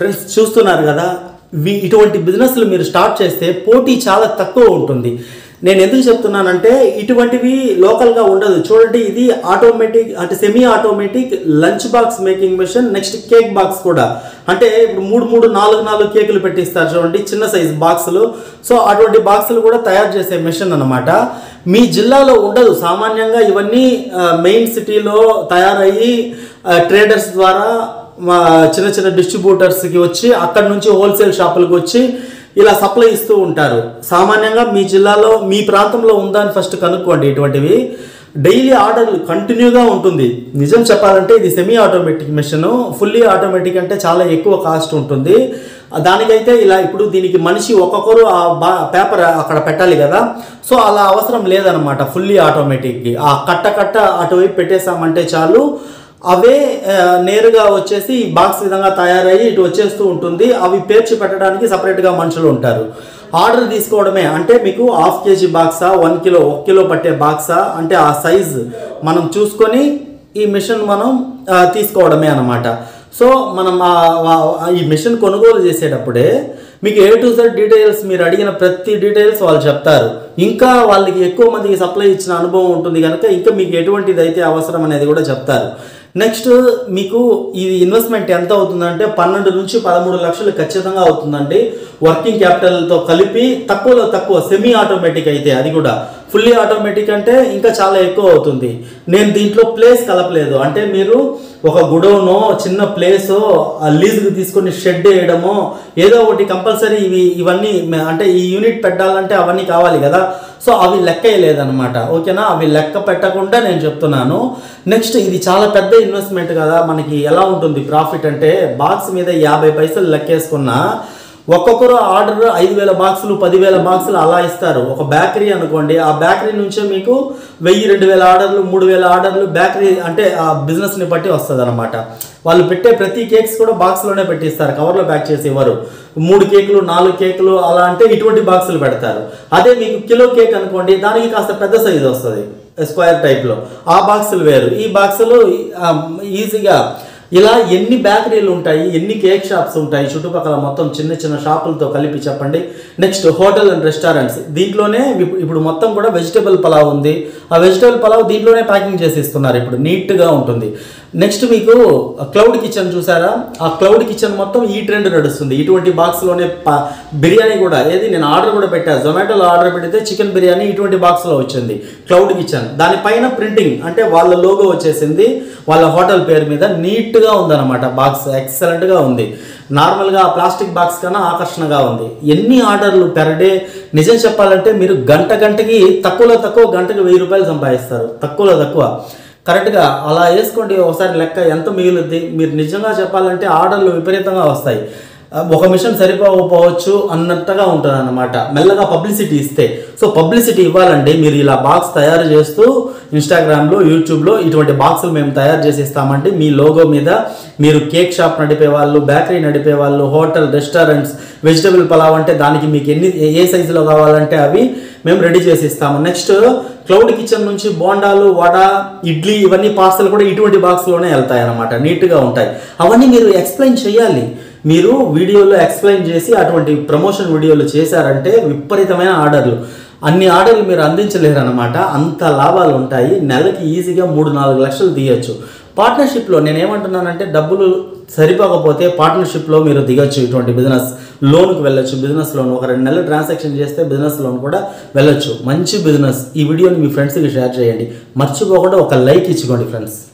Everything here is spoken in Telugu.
ఫ్రెండ్స్ చూస్తున్నారు కదా వి ఇటువంటి బిజినెస్లు మీరు స్టార్ట్ చేస్తే పోటీ చాలా తక్కువ ఉంటుంది నేను ఎందుకు చెప్తున్నానంటే ఇటువంటివి లోకల్గా ఉండదు చూడండి ఇది ఆటోమేటిక్ అంటే semi automatic lunch box making machine next cake box కూడా అంటే ఇప్పుడు మూడు మూడు నాలుగు నాలుగు కేకులు పెట్టిస్తారు చూడండి చిన్న సైజ్ బాక్సులు సో అటువంటి బాక్సులు కూడా తయారు చేసే మిషన్ అన్నమాట మీ జిల్లాలో ఉండదు సామాన్యంగా ఇవన్నీ మెయిన్ సిటీలో తయారయ్యి ట్రేడర్స్ ద్వారా మా చిన్న చిన్న డిస్ట్రిబ్యూటర్స్కి వచ్చి అక్కడ నుంచి హోల్సేల్ షాపులకు వచ్చి ఇలా సప్లై ఇస్తూ ఉంటారు సామాన్యంగా మీ జిల్లాలో మీ ప్రాంతంలో ఉందా అని ఫస్ట్ కనుక్కోండి ఇటువంటివి డైలీ ఆర్డర్లు కంటిన్యూగా ఉంటుంది నిజం చెప్పాలంటే ఇది semi automatic machine fully automatic అంటే చాలా ఎక్కువ కాస్ట్ ఉంటుంది దానికైతే ఇలా ఇప్పుడు దీనికి మనిషి ఒక్కొక్కరు ఆ బా పేపర్ అక్కడ పెట్టాలి కదా సో అలా అవసరం లేదనమాట ఫుల్లీ ఆటోమేటిక్కి ఆ కట్ట కట్ట అటువైపు పెట్టేసామంటే చాలు అవే ఆ, నేరుగా వచ్చేసి ఈ బాక్స్ విధంగా తయారయ్యి ఇటు వచ్చేస్తూ ఉంటుంది అవి పేర్చి పెట్టడానికి సపరేట్గా మనుషులు ఉంటారు ఆర్డర్ తీసుకోవడమే అంటే మీకు హాఫ్ కేజీ బాక్సా వన్ కిలో ఒక కిలో పట్టే బాక్సా అంటే ఆ సైజ్ మనం చూసుకొని ఈ మిషన్ మనం ఆ, తీసుకోవడమే అన్నమాట సో మనం ఆ- ఆ- ఈ మిషన్ కొనుగోలు చేసేటప్పుడే మీకు ఏ టు జెడ్ డీటెయిల్స్ మీరు అడిగిన ప్రతి డీటెయిల్స్ వాళ్ళు చెప్తారు ఇంకా వాళ్ళకి ఎక్కువ మందికి సప్లై ఇచ్చిన అనుభవం ఉంటుంది కనుక ఇంకా మీకు ఎటువంటిది అయితే అవసరం అనేది కూడా చెప్తారు నెక్స్ట్ మీకు ఇది ఇన్వెస్ట్మెంట్ ఎంత అవుతుందంటే పన్నెండు నుంచి పదమూడు లక్షలు ఖచ్చితంగా అవుతుందండి వర్కింగ్ క్యాపిటల్తో కలిపి తక్కువలో తక్కువ సెమీ ఆటోమేటిక్ అయితే అది కూడా ఫుల్లీ ఆటోమేటిక్ అంటే ఇంకా చాలా ఎక్కువ అవుతుంది నేను దీంట్లో ప్లేస్ కలపలేదు అంటే మీరు ఒక గుడౌనో చిన్న ప్లేసో లీజుకి తీసుకొని షెడ్ వేయడమో ఏదో ఒకటి కంపల్సరీ ఇవి ఇవన్నీ మే- అంటే ఈ యూనిట్ పెట్టాలంటే అవన్నీ కావాలి కదా సో అవి లెక్క వేయలేదన్నమాట ఓకేనా అవి లెక్క పెట్టకుండా నేను చెప్తున్నాను నెక్స్ట్ ఇది చాలా పెద్ద ఇన్వెస్ట్మెంట్ కదా మనకి ఎలా ఉంటుంది ప్రాఫిట్ అంటే బాక్స్ మీద యాభై పైసలు లెక్కేసుకున్నా ఒక్కొక్కరు ఆర్డర్ ఐదు వేల బాక్సులు పదివేల బాక్సులు అలా ఇస్తారు ఒక బేకరీ అనుకోండి ఆ బేకరీ నుంచే మీకు వెయ్యి రెండు వేల ఆర్డర్లు మూడు వేల ఆర్డర్లు బేకరీ అంటే ఆ బిజినెస్ని బట్టి వస్తుంది అనమాట వాళ్ళు పెట్టే ప్రతి కేక్స్ కూడా బాక్స్లోనే పెట్టిస్తారు కవర్లో ప్యాక్ చేసి ఇవ్వరు మూడు కేకులు నాలుగు కేకులు అలా అంటే ఇటువంటి బాక్సులు పెడతారు అదే మీకు కిలో కేక్ అనుకోండి దానికి కాస్త పెద్ద సైజు వస్తుంది స్క్వేర్ టైప్లో ఆ బాక్సులు వేరు ఈ బాక్సులు ఆ, ఈజీగా ఇలా ఎన్ని బేకరీలు ఉంటాయి ఎన్ని కేక్ షాప్స్ ఉంటాయి చుట్టుపక్కల మొత్తం చిన్న చిన్న షాపులతో కలిపి చెప్పండి నెక్స్ట్ హోటల్ అండ్ రెస్టారెంట్స్ దీంట్లోనే ఇప్పు- ఇప్పుడు మొత్తం కూడా వెజిటబుల్ పలావ్ ఉంది ఆ వెజిటబుల్ పలావ్ దీంట్లోనే ప్యాకింగ్ చేసి ఇస్తున్నారు ఇప్పుడు నీట్గా ఉంటుంది నెక్స్ట్ మీకు క్లౌడ్ కిచెన్ చూసారా ఆ క్లౌడ్ కిచెన్ మొత్తం ఈ ట్రెండ్ నడుస్తుంది ఇటువంటి బాక్స్లోనే ప- బిర్యానీ కూడా ఏది నేను ఆర్డర్ కూడా పెట్టా జొమాటోలో ఆర్డర్ పెడితే చికెన్ బిర్యానీ ఇటువంటి బాక్స్లో వచ్చింది క్లౌడ్ కిచెన్ దానిపైన ప్రింటింగ్ అంటే వాళ్ళ లోగో వచ్చేసింది వాళ్ళ హోటల్ పేరు మీద నీట్గా ఉందన్నమాట బాక్స్ ఎక్సలెంట్గా ఉంది నార్మల్గా ప్లాస్టిక్ బాక్స్ కన్నా ఆకర్షణగా ఉంది ఎన్ని ఆర్డర్లు పెర్ డే నిజం చెప్పాలంటే మీరు గంట గంటకి తక్కువలో తక్కువ గంటకి వెయ్యి రూపాయలు సంపాదిస్తారు తక్కువలో తక్కువ కరెక్ట్గా అలా వేసుకోండి ఒకసారి లెక్క ఎంత మిగులుద్ది మీరు నిజంగా చెప్పాలంటే ఆర్డర్లు విపరీతంగా వస్తాయి ఆ, ఒక మిషన్ సరిపోకపోవచ్చు అన్నట్టుగా ఉంటుంది అనమాట మెల్లగా పబ్లిసిటీ ఇస్తే సో పబ్లిసిటీ ఇవ్వాలండి మీరు ఇలా బాక్స్ తయారు చేస్తూ ఇన్స్టాగ్రామ్లో యూట్యూబ్లో ఇటువంటి బాక్సులు మేము తయారు చేసి ఇస్తామంటే మీ లోగో మీద మీరు కేక్ షాప్ నడిపే వాళ్ళు బేకరీ నడిపే వాళ్ళు హోటల్ రెస్టారెంట్స్ వెజిటబుల్ పలావ్ అంటే దానికి మీకు ఎన్ని ఏ సైజులో కావాలంటే అవి మేము రెడీ చేసి ఇస్తాము నెక్స్ట్ క్లౌడ్ కిచెన్ నుంచి బోండాలు వడ ఇడ్లీ ఇవన్నీ పార్సల్ కూడా ఇటువంటి బాక్స్లోనే వెళ్తాయి అనమాట నీట్గా ఉంటాయి అవన్నీ మీరు ఎక్స్ప్లెయిన్ చేయాలి మీరు వీడియోలో ఎక్స్ప్లెయిన్ చేసి అటువంటి ప్రమోషన్ వీడియోలు చేశారంటే విపరీతమైన ఆర్డర్లు అన్ని ఆర్డర్లు మీరు అందించలేరు అనమాట అంత లాభాలు ఉంటాయి నెలకి ఈజీగా మూడు నాలుగు లక్షలు తీయచ్చు పార్ట్నర్షిప్లో నేను ఏమంటున్నానంటే డబ్బులు సరిపోకపోతే పార్ట్నర్షిప్లో మీరు దిగొచ్చు ఇటువంటి బిజినెస్ లోన్కి వెళ్ళొచ్చు బిజినెస్ లోన్ ఒక రెండు నెలలు ట్రాన్సాక్షన్ చేస్తే బిజినెస్ లోన్ కూడా వెళ్ళొచ్చు మంచి బిజినెస్ ఈ వీడియోని మీ ఫ్రెండ్స్కి షేర్ చేయండి మర్చిపోకుండా ఒక లైక్ ఇచ్చుకోండి ఫ్రెండ్స్